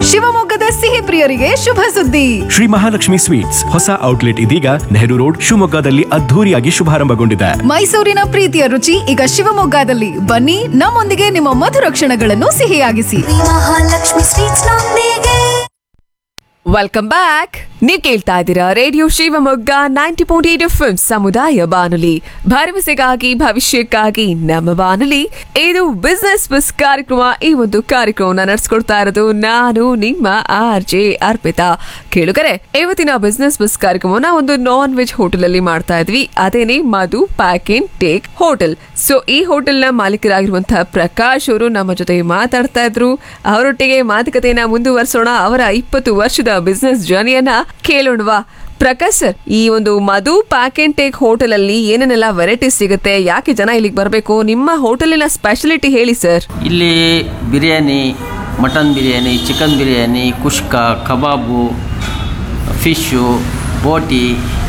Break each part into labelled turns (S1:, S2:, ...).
S1: ಶಿವಮೊಗ್ಗದ ಸಿಹಿ ಪ್ರಿಯರಿಗೆ ಶುಭ ಸುದ್ದಿ
S2: ಶ್ರೀ ಮಹಾಲಕ್ಷ್ಮಿ ಸ್ವೀಟ್ಸ್ ಹೊಸ ಔಟ್ಲೆಟ್ ಇದೀಗ ನೆಹರು ರೋಡ್ ಶಿವಮೊಗ್ಗದಲ್ಲಿ ಅದ್ಧೂರಿಯಾಗಿ ಶುಭಾರಂಭಗೊಂಡಿದೆ
S1: ಮೈಸೂರಿನ ಪ್ರೀತಿಯ ರುಚಿ ಈಗ ಶಿವಮೊಗ್ಗದಲ್ಲಿ ಬನ್ನಿ ನಮ್ಮೊಂದಿಗೆ ನಿಮ್ಮ ಮಧುರ ಕ್ಷಣಗಳನ್ನು ಸಿಹಿಯಾಗಿಸಿ
S3: ಮಹಾಲಕ್ಷ್ಮಿ ಸ್ವೀಟ್ಸ್ ನೊಂದಿಗೆ
S4: ವೆಲ್ಕಮ್ ಬ್ಯಾಕ್ ನೀವು ಕೇಳ್ತಾ ಇದ್ದೀರಾ radio Shivamogga ninety point eight F ಸಮುದಾಯ ಬಾನುಲಿ ಭರವಸೆಗಾಗಿ ಭವಿಷ್ಯಕ್ಕಾಗಿ ನಮ್ಮ ಬಾನುಲಿ ಇದು ಬಿಸ್ನೆಸ್ ಬಸ್ ಕಾರ್ಯಕ್ರಮ ಈ ಒಂದು ಕಾರ್ಯಕ್ರಮನ ನಡೆಸ್ಕೊಡ್ತಾ ಇರೋದು ನಾನು ನಿಮ್ಮ ಆರ್ ಜೆ ಅರ್ಪಿತಾ ಕೇಳುಗರೆ ಇವತ್ತಿನ ಬಿಸ್ನೆಸ್ ಬಸ್ ಕಾರ್ಯಕ್ರಮನ ಒಂದು ನಾನ್ ವೆಜ್ ಹೋಟೆಲ್ ಅಲ್ಲಿ ಮಾಡ್ತಾ ಇದ್ವಿ ಅದೇನೆ Madhu pack in take hotel so ಈ ಹೋಟೆಲ್ ನ ಮಾಲೀಕರಾಗಿರುವಂತಹ ಪ್ರಕಾಶ್ ಅವರು ನಮ್ಮ ಜೊತೆ ಮಾತಾಡ್ತಾ ಇದ್ರು ಅವರೊಟ್ಟಿಗೆ ಮಾತುಕತೆಯನ್ನ ಮುಂದುವರಿಸೋಣ ಅವರ ಇಪ್ಪತ್ತು ವರ್ಷದ ಬಿಸ್ನೆಸ್ ಜರ್ನಿಯನ್ನ ಕೇಳೋಣವಾ ಪ್ರಕಾಶ್ ಸರ್ ಈ ಒಂದು Madhu pack and take hotel ಅಲ್ಲಿ ಏನೇನೆಲ್ಲ ವೆರೈಟೀಸ್ ಸಿಗುತ್ತೆ ಯಾಕೆ ಜನ ಇಲ್ಲಿಗೆ ಬರಬೇಕು ನಿಮ್ಮ ಹೋಟೆಲಿನ ಸ್ಪೆಷಾಲಿಟಿ ಹೇಳಿ ಸರ್
S5: ಇಲ್ಲಿ ಬಿರಿಯಾನಿ ಮಟನ್ ಬಿರಿಯಾನಿ ಚಿಕನ್ ಬಿರಿಯಾನಿ ಕುಷ್ಕ ಕಬಾಬು ಫಿಶ್ಶು ಬೋಟಿ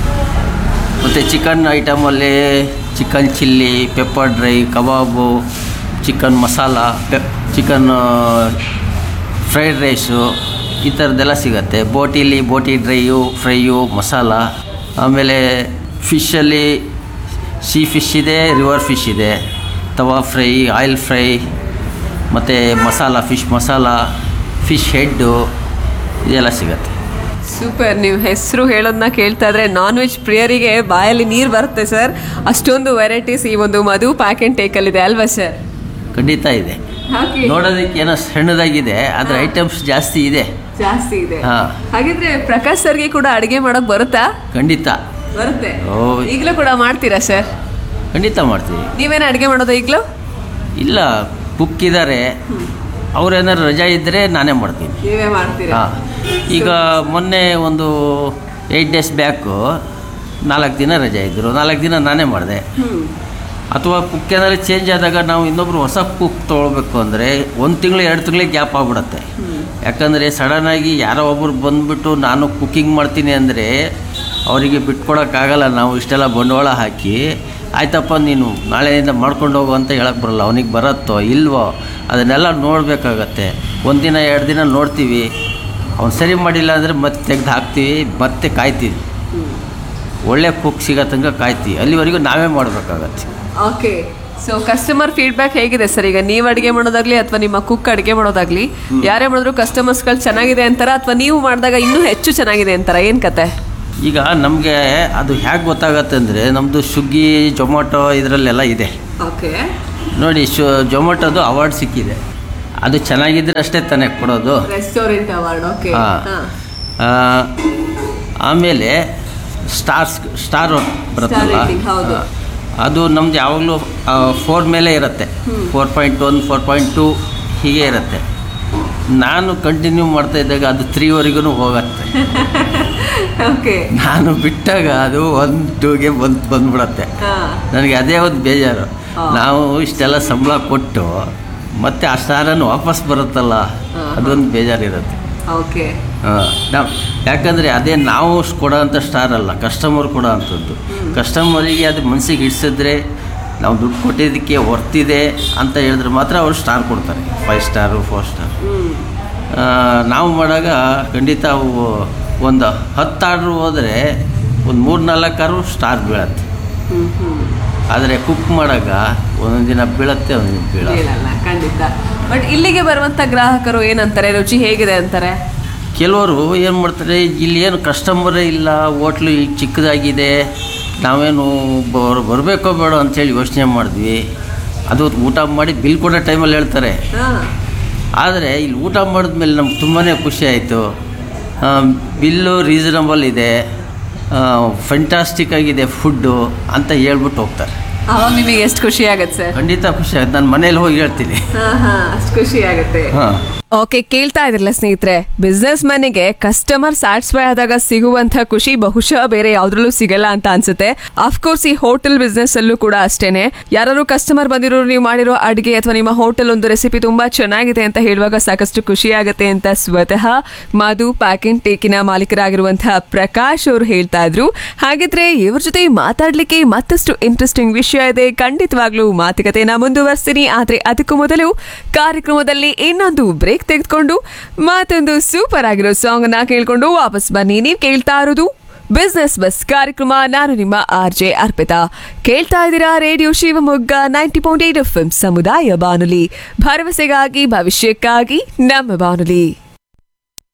S5: ಮತ್ತು ಚಿಕನ್ ಐಟಮಲ್ಲಿ ಚಿಕನ್ ಚಿಲ್ಲಿ ಪೆಪ್ಪರ್ ಡ್ರೈ ಕಬಾಬು ಚಿಕನ್ ಮಸಾಲ ಪೆ ಚಿಕನ್ ಫ್ರೈಡ್ ರೈಸು ಈ ಥರದ್ದೆಲ್ಲ ಸಿಗುತ್ತೆ ಬೋಟಿಲಿ ಬೋಟಿ ಡ್ರೈಯು ಫ್ರೈಯು ಮಸಾಲ ಆಮೇಲೆ ಫಿಶಲ್ಲಿ ಸೀ ಫಿಶ್ ಇದೆ ರಿವರ್ ಫಿಶ್ ಇದೆ ತವಾ ಫ್ರೈ ಆಯಿಲ್ ಫ್ರೈ ಮತ್ತು masala fish masala fish head ಇದೆಲ್ಲ ಸಿಗುತ್ತೆ
S4: ಸೂಪರ್ ನೀವು ಹೆಸರು ಹೇಳೋದನ್ನ ಕೇಳ್ತಾ ಇದ್ರೆ ನಾನ್ ವೆಜ್ ಪ್ರಿಯರಿಗೆ ಬಾಯಲ್ಲಿ ನೀರು ಬರುತ್ತೆ ಸರ್ ಅಷ್ಟೊಂದು ವೆರೈಟೀಸ್ ಈ ಒಂದು ಮಧು ಪ್ಯಾಕ್ ಅಂಡ್ ಟೇಕ್ ಅಲ್ಲಿ ಇದೆ ಅಲ್ವಾ ಸರ್
S5: ಖಂಡಿತ ಇದೆ
S4: ಹಾಗೆ
S5: ನೋಡೋದಕ್ಕೆ ಏನೋ ಸಣ್ಣದಾಗಿದೆ ಆದರೆ ಐಟಮ್ಸ್ ಜಾಸ್ತಿ ಇದೆ
S4: ಜಾಸ್ತಿ ಇದೆ
S5: ಹಾ.
S4: ಹಾಗಿದ್ರೆ ಪ್ರಕಾಶ್ ಸರ್ಗೆ ಕೂಡ ಅಡಿಗೆ ಮಾಡೋಕ್ ಬರುತ್ತಾ
S5: ಖಂಡಿತ
S4: ಬರುತ್ತೆ
S5: ಓ
S4: ಈಗಲೂ ಕೂಡ ಮಾಡ್ತೀರಾ ಸರ್
S5: ಖಂಡಿತ ಮಾಡ್ತೀವಿ
S4: ನೀವೇನು ಅಡಿಗೆ ಮಾಡೋದು ಈಗಲೂ
S5: ಇಲ್ಲ ಕುಕ್ ಇದ್ದಾರೆ ಅವ್ರೇನಾದ್ರು ರಜಾ ಇದ್ದರೆ ನಾನೇ ಮಾಡ್ತೀನಿ
S4: ನೀವೇ ಮಾಡ್ತೀರಾ
S5: ಹಾಂ ಈಗ ಮೊನ್ನೆ ಒಂದು ಏಯ್ಟ್ ಡೇಸ್ ಬ್ಯಾಕು ನಾಲ್ಕು ದಿನ ರಜೆ ಇದ್ದರು ನಾಲ್ಕು ದಿನ ನಾನೇ ಮಾಡಿದೆ ಅಥವಾ ಕುಕ್ ಏನಾದ್ರು ಚೇಂಜ್ ಆದಾಗ ನಾವು ಇನ್ನೊಬ್ರು ಹೊಸ ಕುಕ್ ತೊಗೊಳ್ಬೇಕು ಅಂದರೆ ಒಂದು ತಿಂಗಳು ಎರಡು ತಿಂಗಳಿಗೆ ಗ್ಯಾಪ್ ಆಗ್ಬಿಡುತ್ತೆ ಯಾಕಂದರೆ ಸಡನ್ನಾಗಿ ಯಾರೋ ಒಬ್ಬರು ಬಂದುಬಿಟ್ಟು ನಾನು ಕುಕ್ಕಿಂಗ್ ಮಾಡ್ತೀನಿ ಅಂದರೆ ಅವರಿಗೆ ಬಿಟ್ಕೊಡೋಕ್ಕಾಗಲ್ಲ ನಾವು ಇಷ್ಟೆಲ್ಲ ಬಂಡವಾಳ ಹಾಕಿ ಆಯ್ತಪ್ಪ ನೀನು ನಾಳೆಯಿಂದ ಮಾಡ್ಕೊಂಡು ಹೋಗು ಅಂತ ಹೇಳಕ್ಕೆ ಬರಲ್ಲ ಅವನಿಗೆ ಬರುತ್ತೋ ಇಲ್ವೋ ಅದನ್ನೆಲ್ಲ ನೋಡಬೇಕಾಗತ್ತೆ ಒಂದಿನ ಎರಡು ದಿನ ನೋಡ್ತೀವಿ ಅವ್ನು ಸರಿ ಮಾಡಿಲ್ಲ ಅಂದರೆ ಮತ್ತೆ ತೆಗೆದು ಹಾಕ್ತೀವಿ ಮತ್ತೆ ಕಾಯ್ತೀವಿ ಒಳ್ಳೆ ಕುಕ್ ಸಿಗೋ ತನಕ ಕಾಯ್ತೀವಿ ಅಲ್ಲಿವರೆಗೂ ನಾವೇ ಮಾಡಬೇಕಾಗತ್ತೆ
S4: ಓಕೆ ಸೊ ಕಸ್ಟಮರ್ ಫೀಡ್ಬ್ಯಾಕ್ ಹೇಗಿದೆ ಸರ್ ಈಗ ನೀವು ಅಡಿಗೆ ಮಾಡೋದಾಗ್ಲಿ ಅಥವಾ ನಿಮ್ಮ ಕುಕ್ ಅಡಿಗೆ ಮಾಡೋದಾಗ್ಲಿ ಯಾರೇ ಮಾಡಿದ್ರು ಕಸ್ಟಮರ್ಸ್ಗಳು ಚೆನ್ನಾಗಿದೆ ಅಂತಾರ ಅಥವಾ ನೀವು ಮಾಡಿದಾಗ ಇನ್ನೂ ಹೆಚ್ಚು ಚೆನ್ನಾಗಿದೆ ಅಂತಾರ ಏನ್ ಕತೆ
S5: ಈಗ ನಮಗೆ ಅದು ಹೇಗೆ ಗೊತ್ತಾಗತ್ತೆ ಅಂದರೆ ನಮ್ಮದು ಸ್ವಿಗ್ಗಿ ಜೊಮ್ಯಾಟೊ ಇದರಲ್ಲೆಲ್ಲ ಇದೆ
S4: ಓಕೆ
S5: ನೋಡಿ ಶು ಜೊಮ್ಯಾಟೊದು ಅವಾರ್ಡ್ ಸಿಕ್ಕಿದೆ ಅದು ಚೆನ್ನಾಗಿದ್ರೆ ಅಷ್ಟೇ ತಾನೇ ಕೊಡೋದು
S4: ರೆಸ್ಟೋರೆಂಟ್ ಅವಾರ್ಡ್ ಓಕೆ
S5: ಹಾಂ ಆಮೇಲೆ ಸ್ಟಾರ್ಸ್ ಸ್ಟಾರ್ ಬರುತ್ತಲ್ಲ
S4: rating, ಹೌದು.
S5: ಆ, ಅದು ನಮ್ದು ಯಾವಾಗಲೂ ಫೋರ್ ಮೇಲೆ ಇರುತ್ತೆ four point one four point two ಹೀಗೆ ಇರುತ್ತೆ ನಾನು ಕಂಟಿನ್ಯೂ ಮಾಡ್ತಾ ಇದ್ದಾಗ ಅದು ತ್ರೀವರೆಗೂ ಹೋಗತ್ತೆ
S4: ಓಕೆ
S5: ನಾನು ಬಿಟ್ಟಾಗ ಅದು ಒಂದು ಟೂಗೆ ಬಂದು ಬಂದ್ಬಿಡತ್ತೆ ನನಗೆ ಅದೇ ಒಂದು ಬೇಜಾರು ನಾವು ಇಷ್ಟೆಲ್ಲ ಸಂಬಳ ಕೊಟ್ಟು ಮತ್ತೆ ಆ ಸ್ಟಾರನ್ನು ವಾಪಸ್ ಬರುತ್ತಲ್ಲ ಅದೊಂದು ಬೇಜಾರಿರುತ್ತೆ
S4: ಓಕೆ
S5: ನಾವು ಯಾಕಂದರೆ ಅದೇ ನಾವು ಕೊಡೋಂಥ ಸ್ಟಾರ್ ಅಲ್ಲ ಕಸ್ಟಮರ್ ಕೊಡೋ ಅಂಥದ್ದು ಕಸ್ಟಮರಿಗೆ ಅದು ಮನಸ್ಸಿಗೆ ಹಿಡಿಸಿದ್ರೆ ನಾವು ದುಡ್ಡು ಕೊಟ್ಟಿದ್ದಕ್ಕೆ ವರ್ತಿದೆ ಅಂತ ಹೇಳಿದ್ರೆ ಮಾತ್ರ ಅವರು ಸ್ಟಾರ್ ಕೊಡ್ತಾರೆ ಫೈವ್ ಸ್ಟಾರು ಫೋರ್ ಸ್ಟಾರ್ ನಾವು ಮಾಡಾಗ ಖಂಡಿತ ಅವು ಒಂದು ಹತ್ತು ಆರ್ಡ್ರ್ ಹೋದರೆ ಒಂದು ಮೂರು ನಾಲ್ಕಾರು ಸ್ಟಾರ್ ಬೀಳತ್ತೆ ಆದರೆ ಕುಕ್ ಮಾಡಾಗ ಒಂದೊಂದು ದಿನ ಬೀಳತ್ತೆ ಒಂದೊಂದು ದಿನ ಬೀಳಲ್ಲ
S4: ಹೇಳಲ್ಲ ಖಂಡಿತ ಬಟ್ ಇಲ್ಲಿಗೆ ಬರುವಂತ ಗ್ರಾಹಕರು ಏನಂತಾರೆ ರುಚಿ ಹೇಗಿದೆ ಅಂತಾರೆ
S5: ಕೆಲವರು ಏನು ಮಾಡ್ತಾರೆ ಇಲ್ಲಿ ಏನು ಕಸ್ಟಮರೇ ಇಲ್ಲ ಹೋಟ್ಲು ಈಗ ಚಿಕ್ಕದಾಗಿದೆ ನಾವೇನು ಬರ್ ಬರಬೇಕೋ ಬೇಡ ಅಂತೇಳಿ ಯೋಚನೆ ಮಾಡಿದ್ವಿ ಅದು ಊಟ ಮಾಡಿ ಬಿಲ್ ಕೊಡೋ ಟೈಮಲ್ಲಿ ಹೇಳ್ತಾರೆ ಆದರೆ ಇಲ್ಲಿ ಊಟ ಮಾಡಿದ್ಮೇಲೆ ನಮ್ಗೆ ತುಂಬಾ ಖುಷಿ ಆಯಿತು ಬಿಲ್ಲು ರೀಸನಬಲ್ ಇದೆ ಫೆಂಟಾಸ್ಟಿಕ್ ಆಗಿದೆ ಫುಡ್ಡು ಅಂತ ಹೇಳ್ಬಿಟ್ಟು ಹೋಗ್ತಾರೆ
S4: ಅವಾಗ ನಿಮಗೆ ಎಷ್ಟು ಖುಷಿ ಆಗತ್ತೆ ಸರ್
S5: ಖಂಡಿತ ಖುಷಿ ಆಗುತ್ತೆ ನಾನು ಮನೇಲಿ ಹೋಗಿ ಹೇಳ್ತೀನಿ
S4: ಅಷ್ಟು ಖುಷಿ ಆಗುತ್ತೆ
S5: ಹಾಂ
S4: ಓಕೆ ಕೇಳ್ತಾ ಇದ್ರಲ್ಲ ಸ್ನೇಹಿತರೆ ಬಿಸ್ನೆಸ್ ಮನೆಗೆ ಕಸ್ಟಮರ್ ಸ್ಯಾಟಿಸ್ಫೈ ಆದಾಗ ಸಿಗುವಂತ ಖುಷಿ ಬಹುಶಃ ಬೇರೆ ಯಾವ್ದ್ರಲ್ಲೂ ಸಿಗಲ್ಲ ಅಂತ ಅನ್ಸುತ್ತೆ ಅಫ್ಕೋರ್ಸ್ ಈ ಹೋಟೆಲ್ ಬಿಸ್ನೆಸ್ ಅಲ್ಲೂ ಕೂಡ ಅಷ್ಟೇನೆ ಯಾರು ಕಸ್ಟಮರ್ ಬಂದಿರೋ ನೀವು ಮಾಡಿರೋ ಅಡಿಗೆ ಅಥವಾ ನಿಮ್ಮ ಹೋಟೆಲ್ ಒಂದು ರೆಸಿಪಿ ತುಂಬಾ ಚೆನ್ನಾಗಿದೆ ಅಂತ ಹೇಳುವಾಗ ಸಾಕಷ್ಟು ಖುಷಿ ಆಗುತ್ತೆ ಅಂತ ಸ್ವತಃ ಮಧು ಪ್ಯಾಕಿಂಗ್ ಟೇಕಿನ ಮಾಲೀಕರಾಗಿರುವಂತಹ ಪ್ರಕಾಶ್ ಅವರು ಹೇಳ್ತಾ ಇದ್ರು ಹಾಗಿದ್ರೆ ಇವ್ರ ಜೊತೆ ಮಾತಾಡ್ಲಿಕ್ಕೆ ಮತ್ತಷ್ಟು ಇಂಟ್ರೆಸ್ಟಿಂಗ್ ವಿಷಯ ಇದೆ ಖಂಡಿತವಾಗ್ಲೂ ಮಾತುಕತೆನ ಮುಂದುವರಿಸ್ತೀನಿ ಆದ್ರೆ ಅದಕ್ಕೂ ಮೊದಲು ಕಾರ್ಯಕ್ರಮದಲ್ಲಿ ಇನ್ನೊಂದು ಬ್ರೇಕ್ ಬ್ರೇಕ್ ತೆಗೆದುಕೊಂಡು ಮತ್ತೊಂದು ಸೂಪರ್ ಆಗಿರೋ ಸಾಂಗ್ ಅನ್ನ ಕೇಳ್ಕೊಂಡು ವಾಪಸ್ ಬನ್ನಿ ನೀವು ಕೇಳ್ತಾ ಇರೋದು ಬಿಸ್ನೆಸ್ ಬಸ್ ಕಾರ್ಯಕ್ರಮ ನಾನು ನಿಮ್ಮ ಆರ್ ಜೆ ಅರ್ಪಿತಾ ಕೇಳ್ತಾ ಇದ್ದೀರಾ radio Shivamogga ninety point eight F ಸಮುದಾಯ ಬಾನುಲಿ ಭರವಸೆಗಾಗಿ ಭವಿಷ್ಯಕ್ಕಾಗಿ ನಮ್ಮ ಬಾನುಲಿ